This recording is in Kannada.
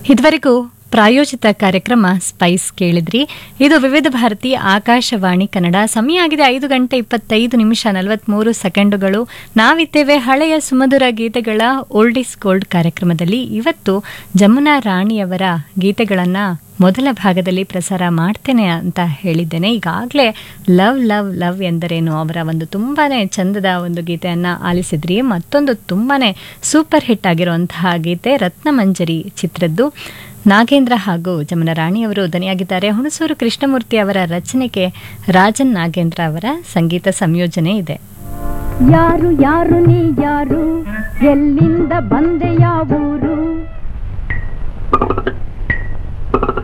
ಇದುವರೆಗೂ ಪ್ರಾಯೋಜಿತ ಕಾರ್ಯಕ್ರಮ ಸ್ಪೈಸ್ ಕೇಳಿದ್ರಿ ಇದು ವಿವಿಧ ಭಾರತಿ ಆಕಾಶವಾಣಿ ಕನ್ನಡ ಸಮಯ ಆಗಿದೆ ಐದು ಗಂಟೆ ಇಪ್ಪತ್ತೈದು ನಿಮಿಷ ನಲವತ್ಮೂರು ಸೆಕೆಂಡುಗಳು ನಾವಿದ್ದೇವೆ ಹಳೆಯ ಸುಮಧುರ ಗೀತೆಗಳ ಓಲ್ಡ್ ಇಸ್ ಗೋಲ್ಡ್ ಕಾರ್ಯಕ್ರಮದಲ್ಲಿ ಇವತ್ತು ಜಮುನಾ ರಾಣಿಯವರ ಗೀತೆಗಳನ್ನ ಮೊದಲ ಭಾಗದಲ್ಲಿ ಪ್ರಸಾರ ಮಾಡ್ತೇನೆ ಅಂತ ಹೇಳಿದ್ದೇನೆ ಈಗಾಗಲೇ ಲವ್ ಲವ್ ಲವ್ ಎಂದರೇನು ಅವರ ಒಂದು ತುಂಬಾನೇ ಚಂದದ ಒಂದು ಗೀತೆಯನ್ನ ಆಲಿಸಿದ್ರಿ ಮತ್ತೊಂದು ತುಂಬಾನೇ ಸೂಪರ್ ಹಿಟ್ ಆಗಿರುವಂತಹ ಗೀತೆ ರತ್ನಮಂಜರಿ ಚಿತ್ರದ್ದು ನಾಗೇಂದ್ರ ಹಾಗೂ ಜಮುನ ರಾಣಿಯವರು ದನಿಯಾಗಿದ್ದಾರೆ ಹುಣಸೂರು ಕೃಷ್ಣಮೂರ್ತಿ ಅವರ ರಚನೆಗೆ ರಾಜನ್ ನಾಗೇಂದ್ರ ಅವರ ಸಂಗೀತ ಸಂಯೋಜನೆ ಇದೆ ಯಾರು ಯಾರು ನೀ ಯಾರು ಎಲ್ಲಿಂದ ಬಂದೆ ಯಾವೂರು